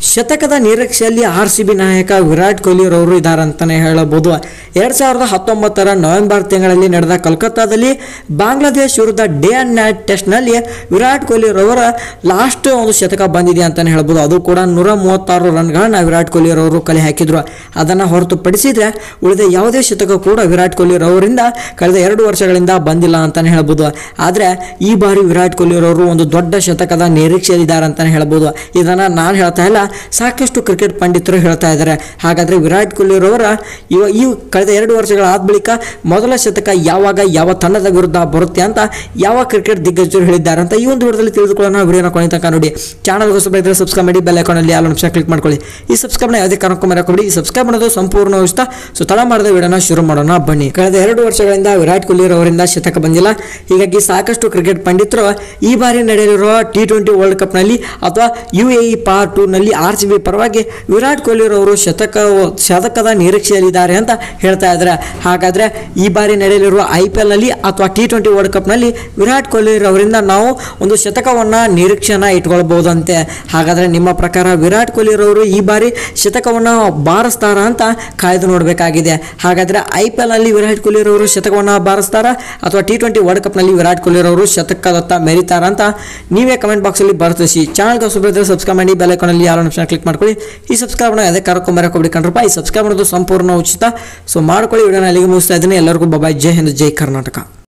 ಶತಕದ ನಿರೀಕ್ಷೆಯಲ್ಲಿ R C B ನಾಯಕ ವಿರಾಟ್ ಕೊಹ್ಲಿರವರು ಇದ್ದಾರೆ ಅಂತಲೇ ಹೇಳಬಹುದು ಎರಡು ಸಾವಿರದ ಹತ್ತೊಂಬತ್ತರ ನವೆಂಬರ್ ತಿಂಗಳಲ್ಲಿ ನಡೆದ ಕೋಲ್ಕತ್ತಾದಲ್ಲಿ ಬಾಂಗ್ಲಾದೇಶ್ ವಿರುದ್ಧ ಡೇ ಆ್ಯಂಡ್ ನೈಟ್ ಟೆಸ್ಟ್ನಲ್ಲಿ ವಿರಾಟ್ ಕೊಹ್ಲಿರವರ ಲಾಸ್ಟ್ ಒಂದು ಶತಕ ಬಂದಿದೆ ಅಂತಲೇ ಹೇಳ್ಬೋದು ಅದು ಕೂಡ ನೂರ ಮೂವತ್ತಾರು ರನ್ಗಳನ್ನ ವಿರಾಟ್ ಕೊಹ್ಲಿರವರು ಕಲೆ ಹಾಕಿದ್ರು ಅದನ್ನು ಹೊರತುಪಡಿಸಿದ್ರೆ ಉಳಿದ ಯಾವುದೇ ಶತಕ ಕೂಡ ವಿರಾಟ್ ಕೊಹ್ಲಿರವರಿಂದ ಕಳೆದ ಎರಡು ವರ್ಷಗಳಿಂದ ಬಂದಿಲ್ಲ ಅಂತಲೇ ಹೇಳ್ಬೋದು ಆದರೆ ಈ ಬಾರಿ ವಿರಾಟ್ ಕೊಹ್ಲಿರವರು ಒಂದು ದೊಡ್ಡ ಶತಕದ ನಿರೀಕ್ಷೆಯಲ್ಲಿದ್ದಾರೆ ಅಂತಲೇ ಹೇಳ್ಬೋದು ಇದನ್ನು ನಾನು ಹೇಳ್ತಾ ಇಲ್ಲ ಸಾಕಷ್ಟು ಕ್ರಿಕೆಟ್ ಪಂಡಿತರು ಹೇಳ್ತಾ ಇದ್ದಾರೆ ಹಾಗಾದರೆ ವಿರಾಟ್ ಕೊಹ್ಲಿರವರ ಇವ ಈ ಕಳೆದ ಎರಡು ವರ್ಷಗಳಾದ ಬಳಿಕ ಮೊದಲ ಶತಕ ಯಾವಾಗ ಯಾವ ತಂಡದ ವಿರುದ್ಧ ಬರುತ್ತೆ ಅಂತ ಯಾವ ಕ್ರಿಕೆಟ್ ದಿಗ್ಗಜರು ಹೇಳಿದ್ದಾರೆ ಅಂತ ಈ ಒಂದು ವಿಡಿಯೋದಲ್ಲಿ ತಿಳಿದುಕೊಳ್ಳೋಣ ವಿಡಿಯೋನ ಕೊನೆ ತನಕ ನೋಡಿ ಚಾನಲ್ ಹೊಸಬ ಇದ್ದರೆ ಸಬ್ಸ್ಕ್ರೈಬ್ ಮಾಡಿ ಬೆಲ್ ಐಕಾನಲ್ಲಿ ಆಲ್ ನಿಮಿಷ ಕ್ಲಿಕ್ ಮಾಡ್ಕೊಳ್ಳಿ ಈ ಸಬ್ಸ್ಕ್ರೈಬ್ನ ಯಾವುದೇ ಕಾರಣಕ್ಕೂ ಮರಕೊಬಿಡಿ ಈ ಸಬ್ಸ್ಕ್ರೈಬ್ ಮಾಡೋದು ಸಂಪೂರ್ಣ ಉಚಿತ ಸೊ ತಡ ಮಾಡದ ವಿಡಿಯೋನ ಶುರು ಮಾಡೋಣ ಬನ್ನಿ ಕಳೆದ ಎರಡು ವರ್ಷಗಳಿಂದ ವಿರಾಟ್ ಕೊಹ್ಲಿ ಅವರಿಂದ ಶತಕ ಬಂದಿಲ್ಲ ಹೀಗಾಗಿ ಸಾಕಷ್ಟು ಕ್ರಿಕೆಟ್ ಪಂಡಿತರು ಈ ಬಾರಿ ನಡೆಯಲಿರುವ ಟಿ ಟ್ವೆಂಟಿ ವರ್ಲ್ಡ್ ಕಪ್ನಲ್ಲಿ ಅಥವಾ ಯು ಎ ಇ ಪಾರ್ಟ್ ಟೂನಲ್ಲಿ ಆರ್ ಸಿ ಬಿ ಪರವಾಗಿ ವಿರಾಟ್ ಕೊಹ್ಲಿರವರು ಶತಕ ಶತಕದ ನಿರೀಕ್ಷೆಯಲ್ಲಿದ್ದಾರೆ ಅಂತ ಹೇಳ್ತಾ ಇದ್ದಾರೆ ಹಾಗಾದರೆ ಈ ಬಾರಿ ನಡೆಯಲಿರುವ ಐ ಪಿ ಎಲ್ನಲ್ಲಿ ಅಥವಾ ಟಿ ಟ್ವೆಂಟಿ ವರ್ಲ್ಡ್ ಕಪ್ನಲ್ಲಿ ವಿರಾಟ್ ಕೊಹ್ಲಿರವರಿಂದ ನಾವು ಒಂದು ಶತಕವನ್ನು ನಿರೀಕ್ಷೆನ ಇಟ್ಕೊಳ್ಬಹುದಂತೆ ಹಾಗಾದರೆ ನಿಮ್ಮ ಪ್ರಕಾರ ವಿರಾಟ್ ಕೊಹ್ಲಿರವರು ಈ ಬಾರಿ ಶತಕವನ್ನು ಬಾರಿಸ್ತಾರ ಅಂತ ಕಾಯ್ದು ನೋಡಬೇಕಾಗಿದೆ ಹಾಗಾದರೆ ಐ ಪಿ ಎಲ್ನಲ್ಲಿ ವಿರಾಟ್ ಕೊಹ್ಲಿರವರು ಶತಕವನ್ನು ಬಾರಿಸ್ತಾರಾ ಅಥವಾ ಟಿ ಟ್ವೆಂಟಿ ವರ್ಲ್ಡ್ ಕಪ್ನಲ್ಲಿ ವಿರಾಟ್ ಕೊಹ್ಲಿರವರು ಶತಕದತ್ತ ಮೆರಿತಾರ ಅಂತ ನೀವೇ ಕಮೆಂಟ್ ಬಾಕ್ಸಲ್ಲಿ ಬರ್ತಿಸಿ ಚಾನಲ್ಗೆ ಹೊಸಬಿದ್ರೆ ಸಬ್ಸ್ಕ್ರೈಬ್ ಮಾಡಿ ಬೆಲ್ ಐಕಾನಲ್ಲಿ ಯಾರೋ ನಿಮಿಷ ಕ್ಲಿಕ್ ಮಾಡ್ಕೊಳ್ಳಿ ಈ ಸಬ್ಸ್ಕ್ರೈಬ್ನ ಅದೇ ಕರ್ಕೊಂಬರಕ್ಕೆ ಕಂಡ್ರಪ್ಪ ಈ ಸಬ್ಸ್ಕ್ರೈಬ್ ಮಾಡೋದು ಸಂಪೂರ್ಣ ಉಚಿತ ಸೊ ಮಾಡ್ಕೊಳ್ಳಿ ವಿಡಿಯೋನ ಅಲ್ಲಿಗೆ ಮುಗಿಸ್ತಾ ಇದ್ದೀನಿ ಎಲ್ಲರಿಗೂ ಬಾಯ್ ಜೈ ಹಿಂದ್ ಜೈ ಕರ್ನಾಟಕ